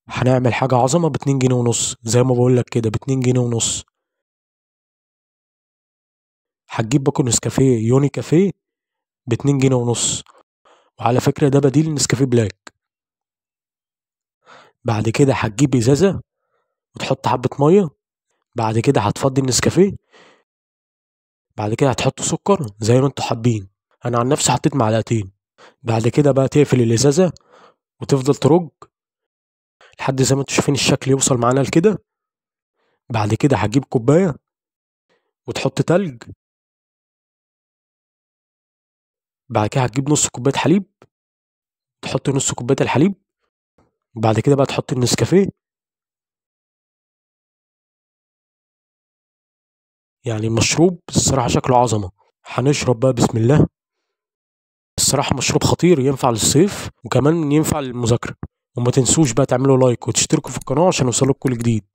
هنعمل حاجة عظمة باتنين جنيه ونص زي ما بقولك كده باتنين جنيه ونص هتجيب باكو نسكافيه يوني كافيه باتنين جنيه ونص وعلى فكرة ده بديل نسكافيه بلاك بعد كده هتجيب ازازة وتحط حبة مية بعد كده هتفضي النسكافيه بعد كده هتحط سكر زي ما انتوا حابين انا عن نفسي حطيت معلقتين بعد كده بقى تقفل الازازة وتفضل ترج لحد زي ما انتوا شايفين الشكل يوصل معانا لكده بعد كده هتجيب كوباية وتحط تلج بعد كده هتجيب نص كوباية حليب تحط نص كوباية الحليب وبعد كده بقى تحط النسكافيه يعني المشروب الصراحة شكله عظمة هنشرب بقى بسم الله الصراحة مشروب خطير ينفع للصيف وكمان ينفع للمذاكرة وما تنسوش بقى تعملوا لايك وتشتركوا في القناة عشان يوصلك كل جديد